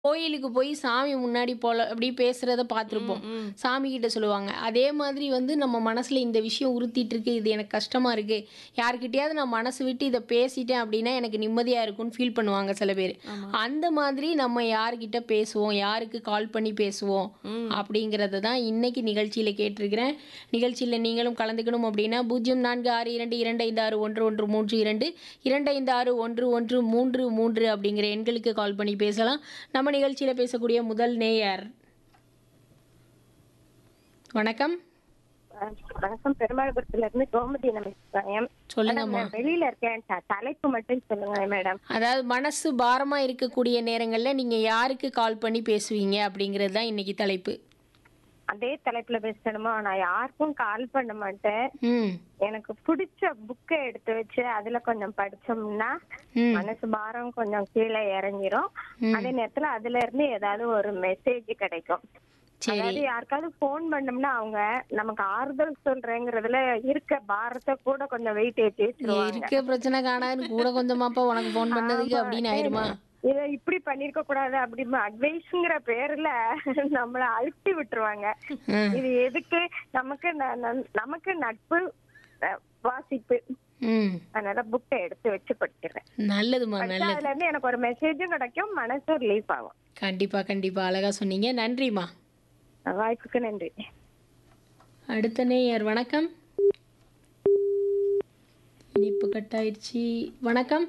கோயிலுக்கு போய் சாமி முன்னாடி போல அப்படி பேசுறத பார்த்துருப்போம் ம். சாமி கிட்ட சொல்லுவாங்க அதே மாதிரி வந்து நம்ம மனசுல இந்த விஷயம் உறுத்திட்டு இருக்கு இது எனக்கு கஷ்டமா இருக்கு யார்கிட்டயாவது நான் மனசு விட்டு இதை பேசிட்டேன் அப்படின்னா எனக்கு நிம்மதியா இருக்கும்னு ஃபீல் பண்ணுவாங்க சில பேர் அந்த மாதிரி நம்ம யார்கிட்ட பேசுவோம் யாருக்கு கால் பண்ணி பேசுவோம் அப்படிங்கறத தான் இன்னைக்கு நிகழ்ச்சியில கேட்டிருக்கிறேன் நிகழ்ச்சியில நீங்களும் கலந்துக்கணும் அப்படின்னா பூஜ்ஜியம் நான்கு ஆறு இரண்டு இரண்டு ஐந்து ஆறு ஒன்று ஒன்று மூன்று இரண்டு இரண்டு ஐந்து ஆறு ஒன்று ஒன்று மூன்று மூன்று அப்படிங்கிற எண்களுக்கு கால் பண்ணி பேசலாம் நம்ம நிகழ்ச்சியில பேசக்கூடிய முதல் நேயர் வணக்கம் வணக்கம் பெருமாள்புரத்துல இருந்து கோமதி நமஸ்காரம் சொல்லுங்கம்மா நான் வெளியில இருக்கேன் த- தலைப்பு மட்டும் சொல்லுங்க மேடம் அதாவது மனசு பாரமா இருக்கக்கூடிய நேரங்கள்ல நீங்க யாருக்கு கால் பண்ணி பேசுவீங்க அப்படிங்கிறது தான் இன்னைக்கு தலைப்பு அதே தலைப்புல பேசணுமா நான் யாருக்கும் கால் பண்ண மாட்டேன் ம் எனக்கு பிடிச்ச புக்கை எடுத்து வச்சு அதுல கொஞ்சம் படிச்சோம்னா ம் மனசு பாரம் கொஞ்சம் கீழே இறங்கிரும் அதே நேரத்துல அதுல இருந்து ஏதாவது ஒரு மெசேஜ் கிடைக்கும் சரி அதாவது யாருக்காவது போன் பண்ணோம்னா அவங்க நமக்கு ஆறுதல் சொல்றேங்கிறதுல இருக்க பாரத்தை கூட கொஞ்சம் வெயிட் ஏற்றி வச்சிருவாங்க இருக்க பிரச்சனை காணாதுன்னு கூட கொஞ்சமாப்பா உனக்கு ஃபோன் பண்ணதுக்கு அப்படின்னு ஆயிருமா இத இப்படி பண்ணிருக்க கூடாது அப்படி அட்வைஸ்ங்கிற பேர்ல நம்மள அழுத்தி விட்டுருவாங்க ம். இது எதுக்கு நமக்கு ந- ந- நமக்கு நட்பு அஹ், வாசிப்பு ம் அதனால புக்கை எடுத்து வச்சு படிக்கிறேன் நல்லதுமா படிச்சா நல்லது அதுல இருந்து எனக்கு ஒரு மெசேஜும் கிடைக்கும் மனசு ரிலீஃப் ஆகும் கண்டிப்பா கண்டிப்பா அழகா சொன்னீங்க நன்றிம்மா வாய்ப்புக்கு நன்றி அடுத்த நேயர் வணக்கம் இனிப்பு கட்டாயிருச்சு வணக்கம்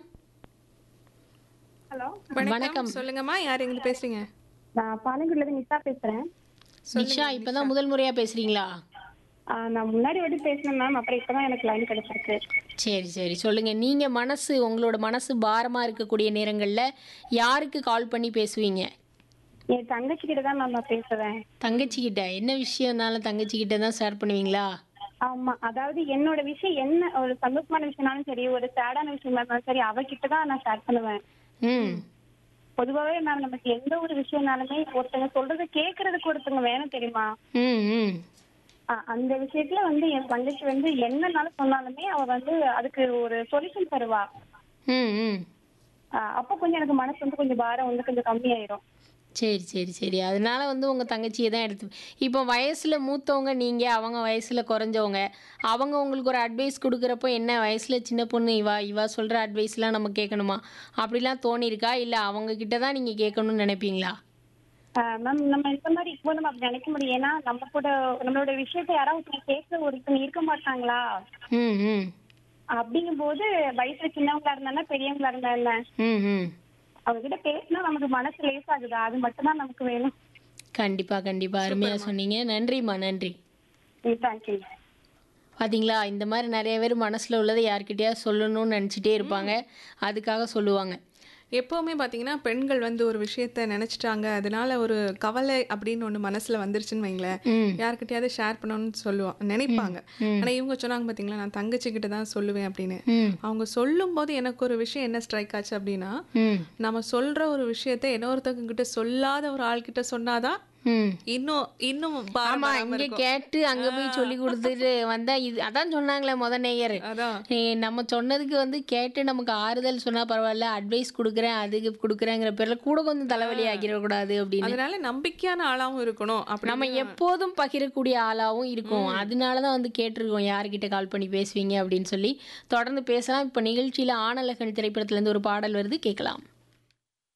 ஹலோ வணக்கம் சொல்லுங்கம்மா யார் எங்க பேசுறீங்க நான் பாலங்குடில இருந்து நிஷா பேசுறேன் நிஷா இப்பதான் முதல் முறையா பேசுறீங்களா ஆ, நான் முன்னாடி வாட்டி பேசினேன் மேம் அப்புறம் இப்பதான் எனக்கு லைன் கிடைச்சிருக்கு சரி சரி சொல்லுங்க நீங்க மனசு உங்களோட மனசு பாரமா இருக்கக்கூடிய நேரங்கள்ல யாருக்கு கால் பண்ணி பேசுவீங்க என் தங்கச்சி கிட்ட தான் மேம் நான் பேசுறேன் தங்கச்சி கிட்ட என்ன விஷயம்னாலும் தங்கச்சி கிட்ட தான் ஷேர் பண்ணுவீங்களா ஆமா அதாவது என்னோட விஷயம் என்ன ஒரு சந்தோஷமான விஷயம்னாலும் சரி ஒரு சேடான விஷயமா இருந்தாலும் சரி அவகிட்ட தான் நான் ஷேர் பண்ணுவேன் ம் பொதுவாவே மேம் நமக்கு எந்த ஒரு விஷயம்னாலுமே ஒருத்தங்க சொல்றதை கேக்குறதுக்கு ஒருத்தங்க வேணும் தெரியுமா ம் ம் ஆ, அந்த விஷயத்துல வந்து என் தங்கச்சி வந்து என்னன்னாலும் சொன்னாலுமே அவ வந்து அதுக்கு ஒரு சொல்யூஷன் தருவா ம் ம் ஆ, அப்போ கொஞ்சம் எனக்கு மனசு வந்து கொஞ்சம் பாரம் வந்து கொஞ்சம் கம்மியாயிரும் சரி சரி சரி அதனால வந்து உங்கள் தங்கச்சியை தான் எடுத்து இப்போ வயசில் மூத்தவங்க நீங்கள் அவங்க வயசில் குறைஞ்சவங்க அவங்க உங்களுக்கு ஒரு அட்வைஸ் கொடுக்குறப்போ என்ன வயசில் சின்ன பொண்ணு இவா இவா சொல்கிற அட்வைஸ்லாம் நம்ம கேட்கணுமா அப்படிலாம் தோணியிருக்கா இல்லை அவங்க கிட்ட தான் நீங்கள் கேட்கணும்னு நினைப்பீங்களா மேம் நம்ம இந்த மாதிரி இப்போ நம்ம அப்படி நினைக்க முடியும் ஏன்னா நம்ம கூட நம்மளோட விஷயத்த யாராவது ஒருத்தங்க கேட்க ஒருத்தங்க இருக்க மாட்டாங்களா ம் ம் அப்படிங்கும்போது வயசுல சின்னவங்களா இருந்தா பெரியவங்களா இருந்தா என்ன ம் ம் அவங்க கிட்ட பேசினா நமக்கு மனசு லேஸ் ஆகுதா அது மட்டும்தான் நமக்கு வேணும் கண்டிப்பாக கண்டிப்பாக அருமையாக சொன்னீங்க நன்றிம்மா நன்றி தேங்க்யூ பாத்தீங்களா இந்த மாதிரி நிறைய பேர் மனசில் உள்ளதை யார்கிட்டயாவது சொல்லணும்னு நினச்சிட்டே இருப்பாங்க அதுக்காக சொல்லுவாங்க எப்பவுமே பாத்தீங்கன்னா பெண்கள் வந்து ஒரு விஷயத்த நினைச்சிட்டாங்க அதனால ஒரு கவலை அப்படின்னு ஒண்ணு மனசுல வந்துருச்சுன்னு வைங்களேன் ம் யார்கிட்டயாவது ஷேர் பண்ணணும்னு சொல்லுவாங்க நினைப்பாங்க ஆனா இவங்க சொன்னாங்க பாத்தீங்களா நான் தங்கச்சி கிட்ட தான் சொல்லுவேன் அப்படின்னு ம் அவங்க சொல்லும் போது எனக்கு ஒரு விஷயம் என்ன ஸ்ட்ரைக் ஆச்சு அப்படின்னா ம் நம்ம சொல்ற ஒரு விஷயத்த இன்னொருத்தவங்க கிட்ட சொல்லாத ஒரு ஆள் கிட்ட சொன்னாதான் ம் இன்னும் இன்னும் பாரம் ஆமா வராம இங்க இருக்கும். கேட்டு அங்க போய் சொல்லி கொடுத்துட்டு வந்தா இது அதான் சொன்னாங்களே முத நேயர் அதான் ஏய், நம்ம சொன்னதுக்கு வந்து கேட்டு நமக்கு ஆறுதல் சொன்னா பரவாயில்ல அட்வைஸ் கொடுக்குறேன் அதுக்கு கொடுக்குறேங்கிற பேர்ல கூட கொஞ்சம் தலைவலி ஆகிடக்கூடாது அப்படின்னு அதனால நம்பிக்கையான ஆளாவும் இருக்கணும் அப்படி நம்ம எப்போதும் பகிரக்கூடிய ஆளாவும் இருக்கும் அதனாலதான் வந்து கேட்டிருக்கோம் யார்கிட்ட கால் பண்ணி பேசுவீங்க அப்படின்னு சொல்லி தொடர்ந்து பேசலாம் இப்ப நிகழ்ச்சியில ஆனலகன் திரைப்படத்துல இருந்து ஒரு பாடல் வருது கேட்கலாம்